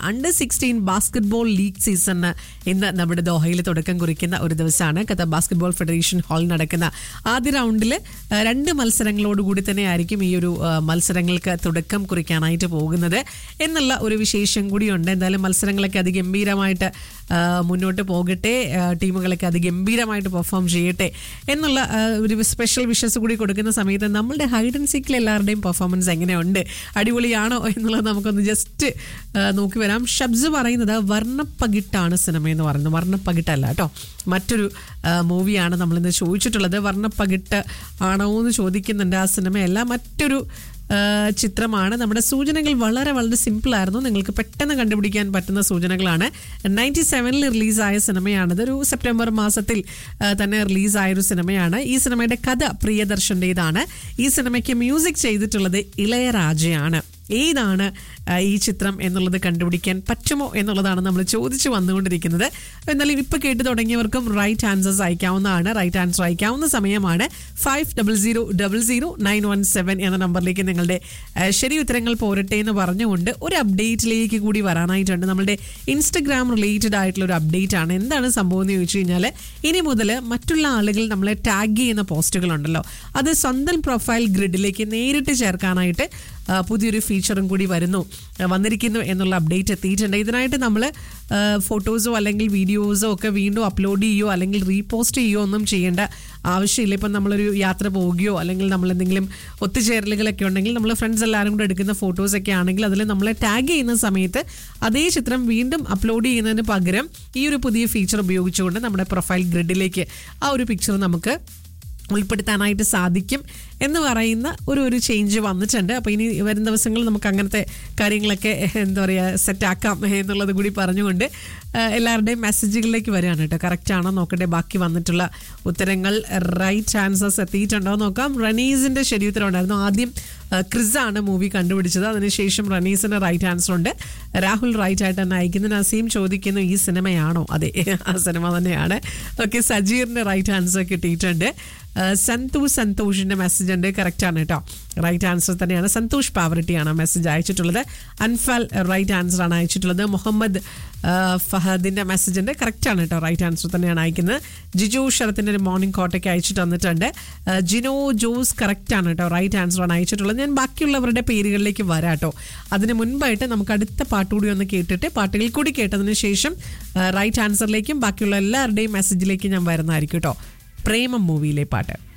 under sixteen basketball league സീസണിന് ഇന്ന് നമ്മുടെ ദോഹയിൽ തുടക്കം കുറിക്കുന്ന ഒരു ദിവസമാണ് ഖത്തർ ബാസ്കറ്റ്ബോൾ ഫെഡറേഷൻ ഹാളിൽ നടക്കുന്ന ആദ്യ റൗണ്ടിൽ രണ്ട് മത്സരങ്ങളോടുകൂടി തന്നെ ആയിരിക്കും ഈ ഒരു ആ, മത്സരങ്ങൾക്ക് തുടക്കം കുറിക്കാനായിട്ട് പോകുന്നത് എന്നുള്ള ഒരു വിശേഷം കൂടിയുണ്ട് എന്തായാലും മത്സരങ്ങളൊക്കെ അതിഗംഭീരമായിട്ട് ആ, മുന്നോട്ട് പോകട്ടെ ആ, ടീമുകളൊക്കെ അതിഗംഭീരമായിട്ട് പെർഫോം ചെയ്യട്ടെ എന്നുള്ള ആ, ഒരു സ്പെഷ്യൽ വിഷസ് കൂടി കൊടുക്കുന്ന സമയത്ത് നമ്മളുടെ ഹൈഡ് ആൻഡ് സീക്കിൽ എല്ലാവരുടെയും പെർഫോമൻസ് എങ്ങനെയുണ്ട് അടിപൊളിയാണോ എന്നുള്ളത് നമുക്കൊന്ന് ജസ്റ്റ് നോക്കി വരാം ഷബ്സ് പറയുന്നത് വർണ്ണപ്പകിട്ടാണ് സിനിമ എന്ന് പറയുന്നത് വർണ്ണപ്പകിട്ടല്ല കേട്ടോ മറ്റൊരു മൂവിയാണ് നമ്മളിന്ന് ചോദിച്ചിട്ടുള്ളത് വർണ്ണപ്പകിട്ട് ആണോ എന്ന് ചോദിക്കുന്നുണ്ട് ആ സിനിമയല്ല മറ്റൊരു ആ, ചിത്രമാണ് നമ്മുടെ സൂചനകൾ വളരെ വളരെ സിമ്പിൾ ആയിരുന്നു നിങ്ങൾക്ക് പെട്ടെന്ന് കണ്ടുപിടിക്കാൻ പറ്റുന്ന സൂചനകളാണ് നയൻറ്റി സെവനിൽ റിലീസായ സിനിമയാണിത് ഒരു സെപ്റ്റംബർ മാസത്തിൽ ആ, തന്നെ റിലീസായ ഒരു സിനിമയാണ് ഈ സിനിമയുടെ കഥ പ്രിയദർശൻ്റെതാണ് ഈ സിനിമയ്ക്ക് മ്യൂസിക് ചെയ്തിട്ടുള്ളത് ഇളയരാജയാണ് ഏതാണ് ആ, ഈ ചിത്രം എന്നുള്ളത് കണ്ടുപിടിക്കാൻ പറ്റുമോ എന്നുള്ളതാണ് നമ്മൾ ചോദിച്ചു വന്നുകൊണ്ടിരിക്കുന്നത് എന്നാലും ഇപ്പൊ കേട്ട് തുടങ്ങിയവർക്കും റൈറ്റ് ആൻസേഴ്സ് അയക്കാവുന്നതാണ് റൈറ്റ് ആൻസർ അയക്കാവുന്ന സമയമാണ് five double zero double zero nine one seven എന്ന നമ്പറിലേക്ക് നിങ്ങളുടെ ആ, ശരി ഉത്തരങ്ങൾ പോരട്ടെ എന്ന് പറഞ്ഞുകൊണ്ട് ഒരു അപ്ഡേറ്റിലേക്ക് കൂടി വരാനായിട്ടുണ്ട് നമ്മുടെ ഇൻസ്റ്റഗ്രാം റിലേറ്റഡ് ആയിട്ടുള്ള ഒരു അപ്ഡേറ്റ് ആണ് എന്താണ് സംഭവം എന്ന് ചോദിച്ചു കഴിഞ്ഞാൽ ഇനി മുതൽ മറ്റുള്ള ആളുകൾ നമ്മളെ ടാഗ് ചെയ്യുന്ന പോസ്റ്റുകളുണ്ടല്ലോ അത് സ്വന്തം പ്രൊഫൈൽ ഗ്രിഡിലേക്ക് നേരിട്ട് ചേർക്കാനായിട്ട് ആ, പുതിയൊരു ഫീച്ചറും കൂടി വരുന്നു ആ, വന്നിരിക്കുന്നു എന്നുള്ള അപ്ഡേറ്റ് എത്തിയിട്ടുണ്ട് ഇതിനായിട്ട് നമ്മൾ ഫോട്ടോസോ അല്ലെങ്കിൽ വീഡിയോസോ ഒക്കെ വീണ്ടും അപ്ലോഡ് ചെയ്യുകയോ അല്ലെങ്കിൽ റീപോസ്റ്റ് ചെയ്യുകയോ ഒന്നും ചെയ്യേണ്ട ആവശ്യമില്ല ഇപ്പം നമ്മളൊരു യാത്ര പോവുകയോ അല്ലെങ്കിൽ നമ്മൾ എന്തെങ്കിലും ഒത്തുചേരലുകളൊക്കെ ഉണ്ടെങ്കിൽ നമ്മൾ ഫ്രണ്ട്സ് എല്ലാവരും കൂടെ എടുക്കുന്ന ഫോട്ടോസ് ഒക്കെ ആണെങ്കിൽ അതിൽ നമ്മളെ ടാഗ് ചെയ്യുന്ന സമയത്ത് അതേ ചിത്രം വീണ്ടും അപ്ലോഡ് ചെയ്യുന്നതിന് പകരം ഈ ഒരു പുതിയ ഫീച്ചർ ഉപയോഗിച്ചുകൊണ്ട് നമ്മുടെ പ്രൊഫൈൽ ഗ്രിഡിലേക്ക് ആ ഒരു പിക്ചർ നമുക്ക് ഉൾപ്പെടുത്താനായിട്ട് സാധിക്കും എന്ന് പറയുന്ന ഒരു ഒരു ചേഞ്ച് വന്നിട്ടുണ്ട് അപ്പോൾ ഇനി വരും ദിവസങ്ങളിൽ നമുക്ക് അങ്ങനത്തെ കാര്യങ്ങളൊക്കെ എന്താ പറയുക സെറ്റാക്കാം എന്നുള്ളത് കൂടി പറഞ്ഞുകൊണ്ട് ആ, എല്ലാവരുടെയും മെസ്സേജുകളിലേക്ക് വരികയാണ് കേട്ടോ കറക്റ്റ് ആണോ നോക്കട്ടെ ബാക്കി വന്നിട്ടുള്ള ഉത്തരങ്ങൾ റൈറ്റ് ആൻസേഴ്സ് എത്തിയിട്ടുണ്ടോ എന്ന് നോക്കാം റനീസിന്റെ ശരി ഉത്തരം ഉണ്ടായിരുന്നു ആദ്യം ആ, ക്രിസാണ് മൂവി കണ്ടുപിടിച്ചത് അതിനുശേഷം റനീസിന് റൈറ്റ് ആൻസർ ഉണ്ട് രാഹുൽ റൈറ്റ് ആയിട്ട് തന്നെ അയക്കുന്നു നസീം ചോദിക്കുന്നു ഈ സിനിമയാണോ അതെ ആ സിനിമ തന്നെയാണ് ഓക്കെ സജീറിന്റെ റൈറ്റ് ആൻസർ കിട്ടിയിട്ടുണ്ട് ആ, സന്തോഷ് സന്തോഷിന്റെ മെസ്സേജ് ഉണ്ട് കറക്റ്റ് ആണ് കേട്ടോ റൈറ്റ് ആൻസർ തന്നെയാണ് സന്തോഷ് പാവറട്ടിയാണ് മെസ്സേജ് അയച്ചിട്ടുള്ളത് അൻഫാൽ റൈറ്റ് ആൻസർ ആണ് അയച്ചിട്ടുള്ളത് മുഹമ്മദ് ആ, ഫഹദിന്റെ മെസ്സേജ് ഉണ്ട് കറക്റ്റ് ആണ് കേട്ടോ റൈറ്റ് ആൻസർ തന്നെയാണ് അയക്കുന്നത് ജിജു ശരത്തിന്റെ ഒരു മോർണിംഗ് കോട്ടയ്ക്ക് അയച്ചിട്ട് വന്നിട്ടുണ്ട് ആ, ജിനോ ജോസ് കറക്റ്റ് ആണ് കേട്ടോ റൈറ്റ് ആൻസർ ആണ് അയച്ചിട്ടുള്ളത് ഞാൻ ബാക്കിയുള്ളവരുടെ പേരുകളിലേക്ക് വരാം കേട്ടോ അതിന് മുൻപായിട്ട് നമുക്ക് അടുത്ത പാട്ട് കൂടി ഒന്ന് കേട്ടിട്ട് പാട്ടുകൾ കൂടി കേട്ടതിന് ശേഷം റൈറ്റ് ആൻസറിലേക്കും ബാക്കിയുള്ള എല്ലാവരുടെയും മെസ്സേജിലേക്കും ഞാൻ വരുന്നതായിരിക്കും കേട്ടോ പ്രേമം മൂവിയിലെ പാട്ട്